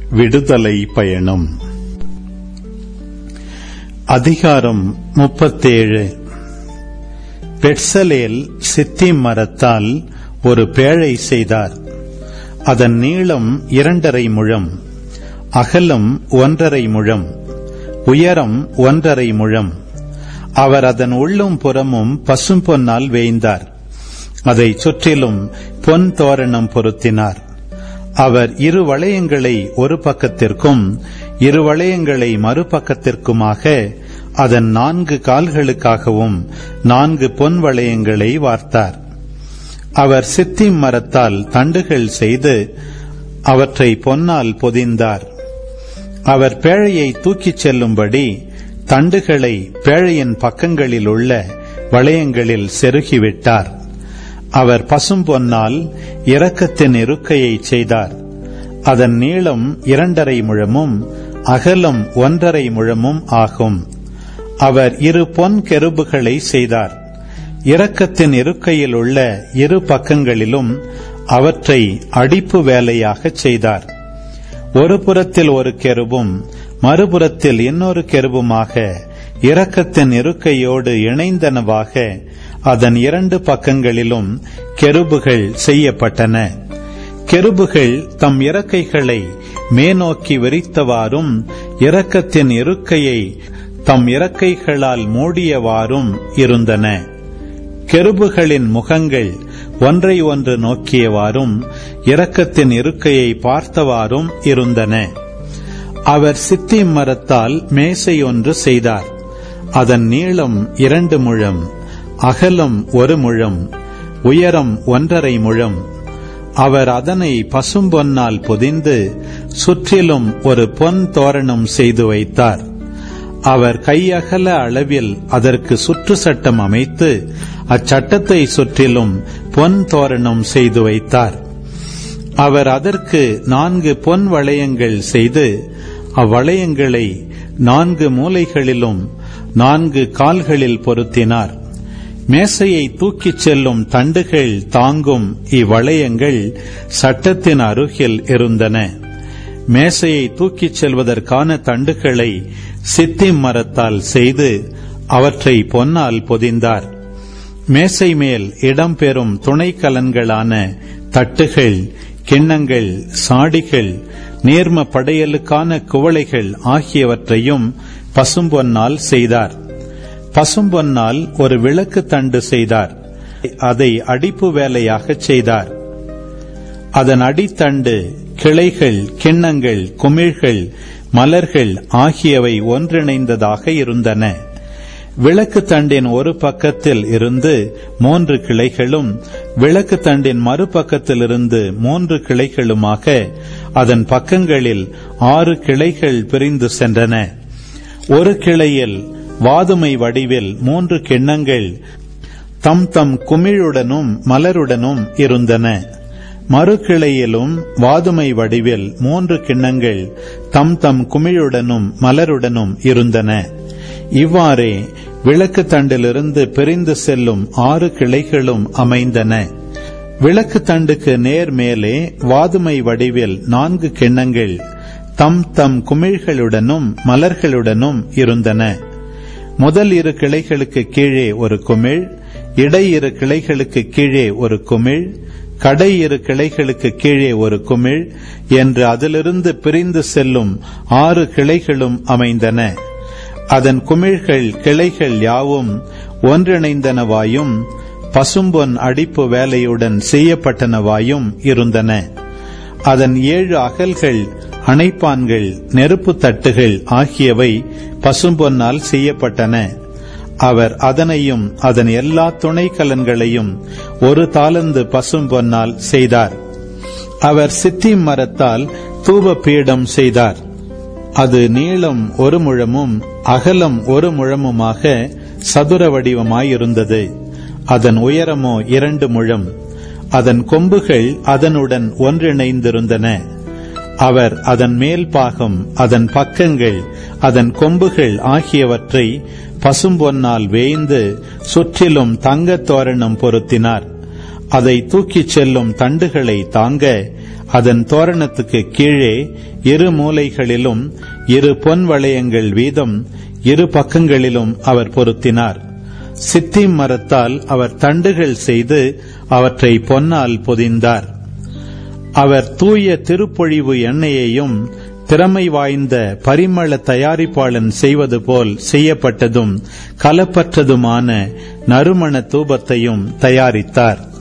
விடுதலை பயணம் அதிகாரம் முப்பத்தேழு பெட்சலேல் சித்திம் மரத்தால் ஒரு பேழை செய்தார் அதன் நீளம் இரண்டரை முழம் அகலம் ஒன்றரை முழம் உயரம் ஒன்றரை முழம் அவர் அதன் உள்ளும் புறமும் பசும்பொன்னால் வேய்ந்தார் அதை சுற்றிலும் பொன் தோரணம் பொருத்தினார் அவர் இரு வளையங்களை ஒரு பக்கத்திற்கும் இரு வளையங்களை மறுபக்கத்திற்குமாக அதன் நான்கு கால்களுக்காகவும் நான்கு பொன் வளையங்களை வார்த்தார் அவர் சித்திம் மரத்தால் தண்டுகள் செய்து அவற்றை பொன்னால் பொதிந்தார் அவர் பேழையை தூக்கிச் செல்லும்படி தண்டுகளை பேழையின் பக்கங்களில் உள்ள வளையங்களில் செருகிவிட்டார் அவர் பசும்பொன்னால் இரக்கத்தின் இருக்கையை செய்தார் அதன் நீளம் இரண்டரை முழமும் அகலம் ஒன்றரை முழமும் ஆகும் அவர் இரு பொன் கெருபுகளை செய்தார் இரக்கத்தின் இருக்கையில் உள்ள இரு பக்கங்களிலும் அவற்றை அடிப்பு வேலையாகச் செய்தார் ஒரு புறத்தில் ஒரு கெருபும் மறுபுறத்தில் இன்னொரு கெருபுமாக இரக்கத்தின் இருக்கையோடு இணைந்தனவாக அதன் இரண்டு பக்கங்களிலும் கெருபுகள் செய்யப்பட்டன கெருபுகள் தம் இறக்கைகளை மேநோக்கி விரித்தவாறும் இரக்கத்தின் இருக்கையை தம் இறக்கைகளால் மூடியவாறும் இருந்தன கெருபுகளின் முகங்கள் ஒன்றை ஒன்று நோக்கியவாறும் இரக்கத்தின் இருக்கையை பார்த்தவாறும் இருந்தன அவர் சித்தி மரத்தால் மேசை ஒன்று செய்தார் அதன் நீளம் இரண்டு முழம் அகலம் ஒரு முழம் உயரம் ஒன்றரை முழம் அவர் அதனை பசும்பொன்னால் பொதிந்து சுற்றிலும் ஒரு பொன் தோரணம் செய்து வைத்தார் அவர் கையகல அளவில் அதற்கு சுற்று சட்டம் அமைத்து அச்சட்டத்தை சுற்றிலும் பொன் தோரணம் செய்து வைத்தார் அவர் அதற்கு நான்கு பொன் வளையங்கள் செய்து அவ்வளையங்களை நான்கு மூலைகளிலும் நான்கு கால்களில் பொருத்தினார் மேசையை தூக்கிச் செல்லும் தண்டுகள் தாங்கும் இவ்வளையங்கள் சட்டத்தின் அருகில் இருந்தன மேசையை தூக்கிச் செல்வதற்கான தண்டுகளை சித்தி மரத்தால் செய்து அவற்றை பொன்னால் பொதிந்தார் மேசை மேல் இடம்பெறும் துணைக்கலன்களான தட்டுகள் கிண்ணங்கள் சாடிகள் நேர்ம படையலுக்கான குவளைகள் ஆகியவற்றையும் பசும்பொன்னால் செய்தார் பசும்பொன்னால் ஒரு விளக்கு தண்டு செய்தார் அதை அடிப்பு வேலையாகச் செய்தார் அதன் அடித்தண்டு கிளைகள் கிண்ணங்கள் குமிழ்கள் மலர்கள் ஆகியவை ஒன்றிணைந்ததாக இருந்தன விளக்கு தண்டின் ஒரு பக்கத்தில் இருந்து மூன்று கிளைகளும் விளக்கு தண்டின் மறுபக்கத்தில் இருந்து மூன்று கிளைகளுமாக அதன் பக்கங்களில் ஆறு கிளைகள் பிரிந்து சென்றன ஒரு கிளையில் வாதுமை வடிவில் மூன்று கிண்ணங்கள் தம் தம் குமிழுடனும் மலருடனும் இருந்தன மறுகிளையிலும் வாதுமை வடிவில் மூன்று கிண்ணங்கள் தம் தம் குமிழுடனும் மலருடனும் இருந்தன இவ்வாறே விளக்கு தண்டிலிருந்து பிரிந்து செல்லும் ஆறு கிளைகளும் அமைந்தன விளக்கு தண்டுக்கு நேர் மேலே வாதுமை வடிவில் நான்கு கிண்ணங்கள் தம் தம் குமிழ்களுடனும் மலர்களுடனும் இருந்தன முதல் இரு கிளைகளுக்கு கீழே ஒரு குமிழ் இடை இரு கிளைகளுக்கு கீழே ஒரு குமிழ் கடை இரு கிளைகளுக்கு கீழே ஒரு குமிழ் என்று அதிலிருந்து பிரிந்து செல்லும் ஆறு கிளைகளும் அமைந்தன அதன் குமிழ்கள் கிளைகள் யாவும் ஒன்றிணைந்தனவாயும் பசும்பொன் அடிப்பு வேலையுடன் செய்யப்பட்டனவாயும் இருந்தன அதன் ஏழு அகல்கள் அணைப்பான்கள் நெருப்பு தட்டுகள் ஆகியவை பசும்பொன்னால் செய்யப்பட்டன அவர் அதனையும் அதன் எல்லா துணைக்கலன்களையும் ஒரு தாளந்து பசும்பொன்னால் செய்தார் அவர் சித்தி மரத்தால் தூப பீடம் செய்தார் அது நீளம் ஒரு முழமும் அகலம் ஒரு முழமுமாக சதுர வடிவமாயிருந்தது அதன் உயரமோ இரண்டு முழம் அதன் கொம்புகள் அதனுடன் ஒன்றிணைந்திருந்தன அவர் அதன் மேல் பாகம் அதன் பக்கங்கள் அதன் கொம்புகள் ஆகியவற்றை பசும்பொன்னால் வேய்ந்து சுற்றிலும் தங்கத் தோரணம் பொருத்தினார் அதை தூக்கிச் செல்லும் தண்டுகளை தாங்க அதன் தோரணத்துக்கு கீழே இரு மூலைகளிலும் இரு பொன் வளையங்கள் வீதம் இரு பக்கங்களிலும் அவர் பொருத்தினார் சித்திம் மரத்தால் அவர் தண்டுகள் செய்து அவற்றை பொன்னால் பொதிந்தார் அவர் தூய திருப்பொழிவு எண்ணெயையும் திறமை வாய்ந்த பரிமள தயாரிப்பாளன் செய்வது போல் செய்யப்பட்டதும் கலப்பற்றதுமான நறுமண தூபத்தையும் தயாரித்தார்